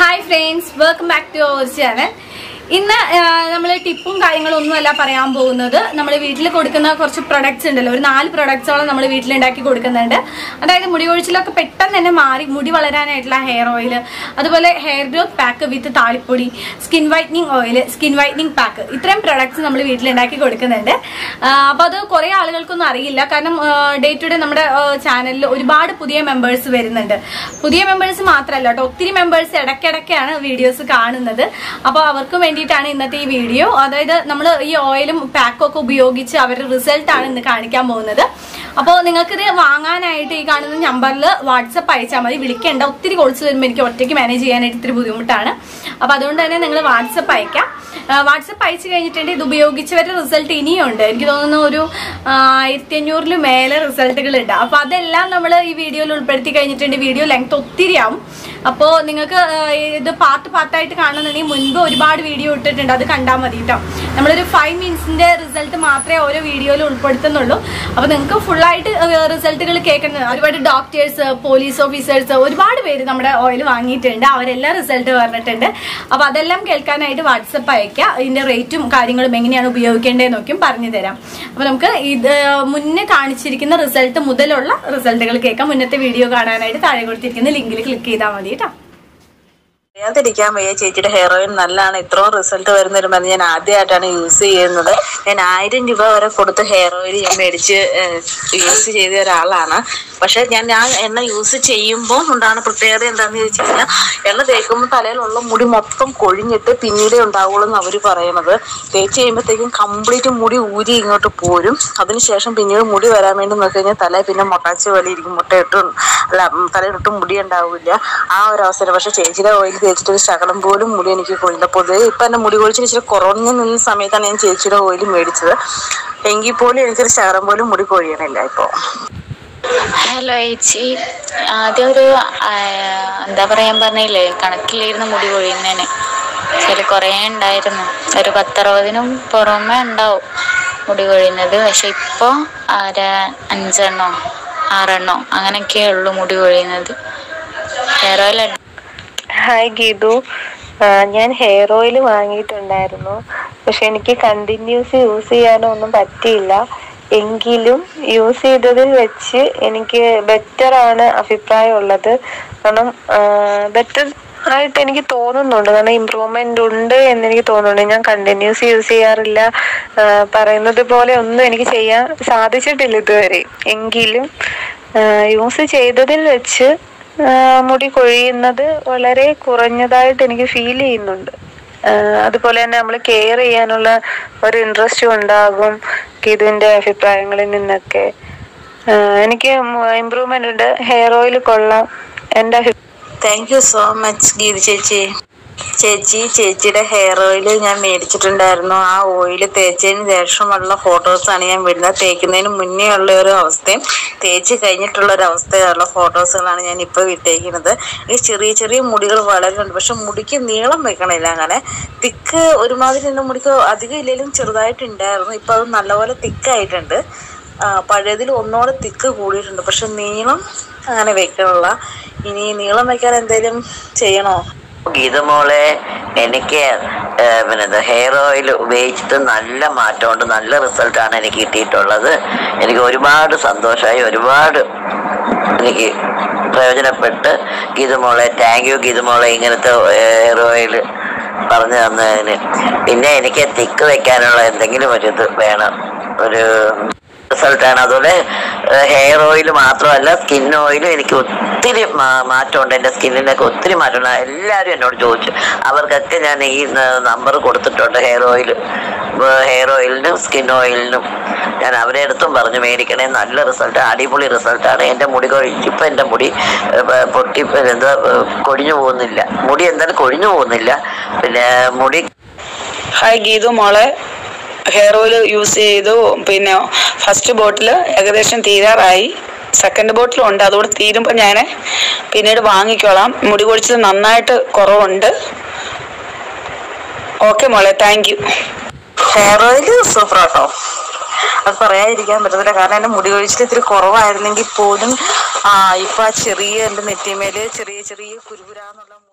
hi friends welcome back to our channel ഇന്ന് നമ്മൾ ടിപ്പും കാര്യങ്ങളും ഒന്നുമല്ല പറയാൻ പോകുന്നത് നമ്മൾ വീട്ടിൽ കൊടുക്കുന്ന കുറച്ച് പ്രൊഡക്ട്സ് ഉണ്ടല്ലോ ഒരു നാല് പ്രൊഡക്ട്സോളം നമ്മൾ വീട്ടിലുണ്ടാക്കി കൊടുക്കുന്നുണ്ട് അതായത് മുടി കൊഴിച്ചിലൊക്കെ പെട്ടെന്ന് തന്നെ മാറി മുടി വളരാനായിട്ടുള്ള ഹെയർ ഓയിൽ അതുപോലെ ഹെയർ ഗ്രോത്ത് പാക്ക് വിത്ത് താളിപ്പൊടി skin whitening oil skin whitening pack ഇത്രയും പ്രൊഡക്ട്സ് നമ്മൾ വീട്ടിലുണ്ടാക്കി കൊടുക്കുന്നുണ്ട് അപ്പോൾ അത് കുറേ ആളുകൾക്കൊന്നും അറിയില്ല കാരണം ഡേ ടു ഡേ നമ്മുടെ ചാനലിൽ ഒരുപാട് പുതിയ മെമ്പേഴ്സ് വരുന്നുണ്ട് പുതിയ മെമ്പേഴ്സ് മാത്രമല്ല കേട്ടോ ഒത്തിരി മെമ്പേഴ്സ് ഇടയ്ക്കിടയ്ക്കാണ് വീഡിയോസ് കാണുന്നത് അപ്പോൾ അവർക്ക് വേണ്ടിയിട്ടാണ് ഇന്നത്തെ ഈ വീഡിയോ അതായത് നമ്മൾ ഈ ഓയിലും പാക്കും ഒക്കെ ഉപയോഗിച്ച് അവരുടെ റിസൾട്ട് ആണ് ഇന്ന് കാണിക്കാൻ പോകുന്നത് അപ്പോൾ നിങ്ങൾക്കിത് വാങ്ങാനായിട്ട് ഈ കാണുന്ന നമ്പറിൽ വാട്സപ്പ് അയച്ചാൽ മതി വിളിക്കേണ്ട ഒത്തിരി കോൾസ് വരുമ്പോൾ എനിക്ക് ഒറ്റയ്ക്ക് മാനേജ് ചെയ്യാനായിട്ട് ഇത്തിരി ബുദ്ധിമുട്ടാണ് അപ്പോൾ അതുകൊണ്ട് തന്നെ നിങ്ങൾ വാട്സപ്പ് അയക്കാം വാട്സപ്പ് അയച്ചു കഴിഞ്ഞിട്ടുണ്ടെങ്കിൽ ഇത് ഉപയോഗിച്ചവരുടെ റിസൾട്ട് ഇനിയുണ്ട് എനിക്ക് തോന്നുന്നു ഒരു ആയിരത്തി അഞ്ഞൂറിൽ മേലെ റിസൾട്ടുകൾ ഉണ്ട് അപ്പോൾ അതെല്ലാം നമ്മൾ ഈ വീഡിയോയിൽ ഉൾപ്പെടുത്തി കഴിഞ്ഞിട്ടുണ്ട് വീഡിയോ ലെങ്ത് ഒത്തിരി ആവും അപ്പോൾ നിങ്ങൾക്ക് ഇത് പാർട്ട് പാർട്ടായിട്ട് കാണുന്നുണ്ടെങ്കിൽ മുൻപ് ഒരുപാട് വീഡിയോ ഇട്ടിട്ടുണ്ട് അത് കണ്ടാൽ മതി കേട്ടോ നമ്മളൊരു ഫൈവ് മിനിറ്റ്സിന്റെ റിസൾട്ട് മാത്രമേ ഓരോ വീഡിയോയിൽ ഉൾപ്പെടുത്തുന്നുള്ളൂ അപ്പോൾ നിങ്ങൾക്ക് ഫുള്ളായിട്ട് റിസൾട്ടുകൾ കേൾക്കുന്നത് ഒരുപാട് ഡോക്ടേഴ്സ് പോലീസ് ഓഫീസേഴ്സ് ഒരുപാട് പേര് നമ്മുടെ ഓയിൽ വാങ്ങിയിട്ടുണ്ട് അവരെല്ലാം റിസൾട്ട് പറഞ്ഞിട്ടുണ്ട് അപ്പോൾ അതെല്ലാം കേൾക്കാനായിട്ട് വാട്സപ്പ് അയക്കുക ഇതിന്റെ റേറ്റും കാര്യങ്ങളും എങ്ങനെയാണ് ഉപയോഗിക്കേണ്ടതെന്ന് നോക്കിയും പറഞ്ഞു തരാം അപ്പോൾ നമുക്ക് ഇത് മുന്നേ കാണിച്ചിരിക്കുന്ന റിസൾട്ട് മുതലുള്ള റിസൾട്ടുകൾ കേൾക്കാം മുന്നത്തെ വീഡിയോ കാണാനായിട്ട് താഴെ കൊടുത്തിരിക്കുന്ന ലിങ്കിൽ ക്ലിക്ക് ചെയ്താൽ മതി കേട്ടോ അറിയാതിരിക്കാൻ വയ്യ ചേച്ചിയുടെ ഹെയർ ഓയിൽ നല്ലതാണ് ഇത്രയും റിസൾട്ട് വരുന്ന ഒരു മരുന്ന് ഞാൻ ആദ്യമായിട്ടാണ് യൂസ് ചെയ്യുന്നത് ഞാൻ ആയിരം രൂപ വരെ കൊടുത്ത് ഹെയർ ഓയിൽ ഞാൻ മേടിച്ച് യൂസ് ചെയ്ത ഒരാളാണ് പക്ഷെ ഞാൻ ഞാൻ എണ്ണ യൂസ് ചെയ്യുമ്പോൾ ഉണ്ടാകുന്ന പ്രത്യേകത എന്താണെന്ന് ചോദിച്ചു കഴിഞ്ഞാൽ എണ്ണ തേക്കുമ്പോൾ തലയിലുള്ള മുടി മൊത്തം കൊഴിഞ്ഞിട്ട് പിന്നീടേ ഉണ്ടാവുള്ളൂ എന്ന് അവർ പറയണത് തേച്ച് കഴിയുമ്പോഴത്തേക്കും കംപ്ലീറ്റ് മുടി ഊരി ഇങ്ങോട്ട് പോരും അതിനുശേഷം പിന്നീട് മുടി വരാൻ വേണ്ടി നോക്കി കഴിഞ്ഞാൽ തല പിന്നെ മൊട്ടാച്ച പോലെ ഇരിക്കും മുട്ടയിട്ടും അല്ല തലയിലിട്ടും മുടി ഉണ്ടാവില്ല ആ ഒരു അവസരം പക്ഷെ ചേച്ചിയുടെ ഓയിൽ തേച്ചിട്ട് ഒരു ശകലം പോലും മുടി എനിക്ക് കൊഴിഞ്ഞില്ല പൊതുവെ ഇപ്പൊ എന്റെ മുടി കൊഴിച്ചിട്ട് ഇച്ചിരി കുറഞ്ഞു നിന്ന സമയത്താണ് ഞാൻ ചേച്ചിയുടെ ഓയിൽ മേടിച്ചത് എങ്കിൽ പോലും എനിക്കൊരു ശകലം പോലും മുടി കൊഴിയണില്ല ഇപ്പോ ഹലോ ചേച്ചി ആദ്യം ഒരു ആ, എന്താ പറയാൻ പറഞ്ഞില്ലേ കണക്കിലിരുന്ന് മുടി കൊഴിയുന്നതിന് ചില കുറേ ഉണ്ടായിരുന്നു ഒരു പത്തറുപതിനും പുറമെ ഉണ്ടാവും മുടി കൊഴിയുന്നത് പക്ഷെ ഇപ്പോൾ അര അഞ്ചെണ്ണോ ആറെണ്ണോ അങ്ങനെയൊക്കെ ഉള്ളൂ മുടി കൊഴിയുന്നത് ഹെയർ ഓയിൽ ഹായ് ഗീതു ആ, ഞാൻ ഹെയർ ഓയിൽ വാങ്ങിയിട്ടുണ്ടായിരുന്നു പക്ഷെ എനിക്ക് കണ്ടിന്യൂസ് യൂസ് ചെയ്യാനോ ഒന്നും പറ്റിയില്ല എങ്കിലും യൂസ് ചെയ്തതിൽ വെച്ച് എനിക്ക് ബെറ്റർ ആണ് അഭിപ്രായം ഉള്ളത് കാരണം ബെറ്റർ ആയിട്ട് എനിക്ക് തോന്നുന്നുണ്ട് കാരണം ഇമ്പ്രൂവ്മെന്റ് ഉണ്ട് എന്ന് എനിക്ക് തോന്നുന്നുണ്ട് ഞാൻ കണ്ടിന്യൂസ് യൂസ് ചെയ്യാറില്ല ആ, പറയുന്നത് പോലെ ഒന്നും എനിക്ക് ചെയ്യാൻ സാധിച്ചിട്ടില്ല ഇതുവരെ എങ്കിലും യൂസ് ചെയ്തതിൽ വെച്ച് ആ, മുടി കൊഴിയുന്നത് വളരെ കുറഞ്ഞതായിട്ട് എനിക്ക് ഫീൽ ചെയ്യുന്നുണ്ട് ആ, അതുപോലെ തന്നെ നമ്മൾ കെയർ ചെയ്യാനുള്ള ഒരു ഇൻട്രസ്റ്റും ഉണ്ടാകും ഇതിന്റെ അഭിപ്രായങ്ങളിൽ നിന്നൊക്കെ ആ, എനിക്ക് ഇമ്പ്രൂവ്മെന്റ് ഉണ്ട് ഹെയർ ഓയിൽ കൊള്ളാം എൻ്റെ Abhi thank you so much Geetha ചേച്ചി ചേച്ചി ചേച്ചിയുടെ ഹെയർ ഓയിൽ ഞാൻ മേടിച്ചിട്ടുണ്ടായിരുന്നു ആ ഓയിൽ തേച്ചതിന് ശേഷമുള്ള ഫോട്ടോസാണ് ഞാൻ വിടുന്നത് തേക്കുന്നതിന് മുന്നേ ഉള്ള ഒരു അവസ്ഥയും തേച്ച് കഴിഞ്ഞിട്ടുള്ള ഒരു അവസ്ഥയുള്ള ഫോട്ടോസുകളാണ് ഞാൻ ഇപ്പോൾ വിട്ടേക്കുന്നത് ഈ ചെറിയ ചെറിയ മുടികൾ വളരുന്നുണ്ട് പക്ഷെ മുടിക്ക് നീളം വെക്കണില്ല അങ്ങനെ തിക്ക് ഒരുമാതിരി എൻ്റെ മുടിക്ക് അധികം ഇല്ലെങ്കിലും ചെറുതായിട്ടുണ്ടായിരുന്നു ഇപ്പം അത് നല്ലപോലെ തിക്കായിട്ടുണ്ട് ആ, പഴയതിൽ ഒന്നോടെ തിക്ക് കൂടിയിട്ടുണ്ട് പക്ഷെ നീളം അങ്ങനെ വെക്കണില്ല ഇനി നീളം വെക്കാൻ എന്തെങ്കിലും ചെയ്യണോ ഗീതമോളെ എനിക്ക് ഏഹ്, പിന്നെ ഹെയർ ഓയിൽ ഉപയോഗിച്ചിട്ട് നല്ല മാറ്റമുണ്ട് നല്ല റിസൾട്ടാണ് എനിക്ക് കിട്ടിയിട്ടുള്ളത് എനിക്ക് ഒരുപാട് സന്തോഷമായി ഒരുപാട് എനിക്ക് പ്രയോജനപ്പെട്ട് ഗീതമോളെ താങ്ക് യു ഗീതമോളെ ഇങ്ങനത്തെ ഹെയർ ഓയിൽ പറഞ്ഞു തന്നതിന് പിന്നെ എനിക്ക് തിക്ക് വെക്കാനുള്ള എന്തെങ്കിലും ഒരു ഇത് വേണം ഒരു റിസൾട്ടാണ് അതുപോലെ ഹെയർ ഓയിൽ മാത്രമല്ല സ്കിൻ ഓയിലും എനിക്ക് ഒത്തിരി മാ- മാറ്റമുണ്ട് എൻ്റെ സ്കിന്നിനൊക്കെ ഒത്തിരി മാറ്റമുണ്ട് എല്ലാവരും എന്നോട് ചോദിച്ചു അവർക്കൊക്കെ ഞാൻ ഈ നമ്പർ കൊടുത്തിട്ടുണ്ട് ഹെയർ ഓയിൽ ഹെയർ ഓയിലിനും സ്കിൻ ഓയിലിനും ഞാൻ അവരെ അടുത്തും പറഞ്ഞു മേടിക്കണേ നല്ല റിസൾട്ട് അടിപൊളി റിസൾട്ടാണ് എൻ്റെ മുടി കൊഴിച്ച് ഇപ്പം എൻ്റെ മുടി ഏർ, പ- പൊട്ടി പ- എന്താ ഏർ, കൊഴിഞ്ഞു പോകുന്നില്ല മുടി എന്തായാലും കൊഴിഞ്ഞു പോകുന്നില്ല പിന്നെ മുടി ഹായ് ഗീതു മോളെ ഹെയർ ഓയിൽ യൂസ് ചെയ്തു പിന്നെ ഫസ്റ്റ് ബോട്ടിൽ ഏകദേശം തീരാറായി സെക്കൻഡ് ബോട്ടിലും ഉണ്ട് അതുകൂടെ തീരുമ്പോൾ ഞാൻ പിന്നീട് വാങ്ങിക്കോളാം മുടി കൊഴിച്ചത് നന്നായിട്ട് കുറവുണ്ട് ഓക്കെ മോളെ thank you hair oil super ആട്ടോ അത് പറയാതിരിക്കാൻ പറ്റത്തില്ല കാരണം എൻ്റെ മുടി കൊഴിച്ചിൽ ഇത്തിരി കുറവായിരുന്നെങ്കിൽ പോലും ആ ഇപ്പൊ ആ ചെറിയ എൻ്റെ നെറ്റിമേല് ചെറിയ ചെറിയ കുരുകുരാന്നുള്ള